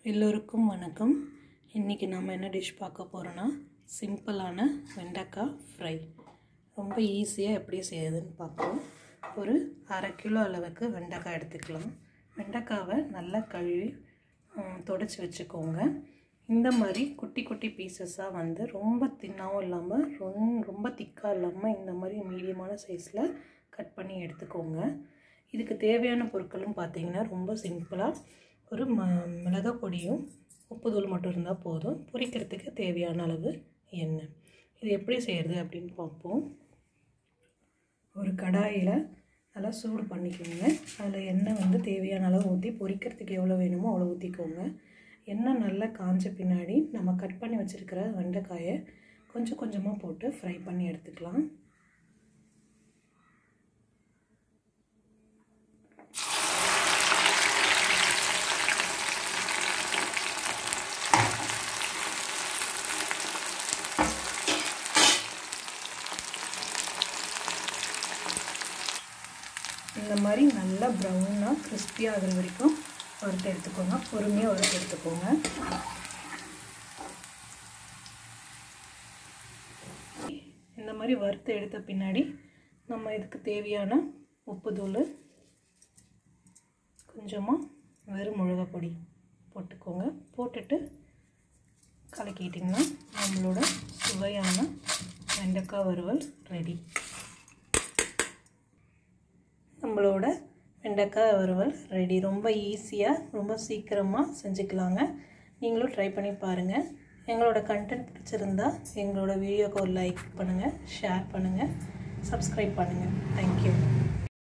எல்லோருக்கும் வணக்கம் இன்றைக்கி நம்ம என்ன டிஷ் பார்க்க போகிறோன்னா சிம்பிளான வெண்டைக்காய் ஃப்ரை ரொம்ப ஈஸியாக எப்படி செய்யுதுன்னு பார்ப்போம் ஒரு அரை கிலோ அளவுக்கு வெண்டைக்காய் எடுத்துக்கலாம் வெண்டைக்காவை நல்லா கழுவி தொடச்சி வச்சுக்கோங்க இந்த மாதிரி குட்டி குட்டி பீசஸாக வந்து ரொம்ப தின்னாகவும் இல்லாமல் ரொம் ரொம்ப திக்காக இல்லாமல் இந்த மாதிரி மீடியமான சைஸில் கட் பண்ணி எடுத்துக்கோங்க இதுக்கு தேவையான பொருட்களும் பார்த்தீங்கன்னா ரொம்ப சிம்பிளாக ஒரு ம மிளகாய் பொடியும் உப்புதூள் மட்டும் இருந்தால் போதும் பொரிக்கிறதுக்கு தேவையான அளவு எண்ணெய் இது எப்படி செய்கிறது அப்படின்னு பார்ப்போம் ஒரு கடாயில் நல்லா சூடு பண்ணிக்கோங்க அதில் எண்ணெய் வந்து தேவையான அளவு ஊற்றி பொரிக்கிறதுக்கு எவ்வளோ வேணுமோ அவ்வளோ ஊற்றிக்கோங்க எண்ணெய் நல்லா காஞ்ச பின்னாடி நம்ம கட் பண்ணி வச்சுருக்கிற வெண்டைக்காயை கொஞ்சம் கொஞ்சமாக போட்டு ஃப்ரை பண்ணி எடுத்துக்கலாம் இந்த மாதிரி நல்லா ப்ரௌனாக கிறிஸ்பியாக ஆகிற வரைக்கும் வறுத்து எடுத்துக்கோங்க பொறுமையாக வறுத்து எடுத்துக்கோங்க இந்த மாதிரி வறுத்து எடுத்த பின்னாடி நம்ம இதுக்கு தேவையான உப்புத்தூள் கொஞ்சமாக வெறும் மிளகாய் பொடி போட்டுக்கோங்க போட்டுட்டு கலக்கிட்டிங்கன்னா நம்மளோட சுவையான வெண்டைக்காய் வறுவல் ரெடி நம்மளோட வெண்டைக்காய் வறுவல் ரெடி ரொம்ப ஈஸியாக ரொம்ப சீக்கிரமாக செஞ்சுக்கலாங்க நீங்களும் ட்ரை பண்ணி பாருங்கள் எங்களோட கண்டென்ட் பிடிச்சிருந்தா எங்களோட வீடியோக்கு ஒரு லைக் பண்ணுங்கள் ஷேர் பண்ணுங்கள் சப்ஸ்கிரைப் பண்ணுங்கள் தேங்க்யூ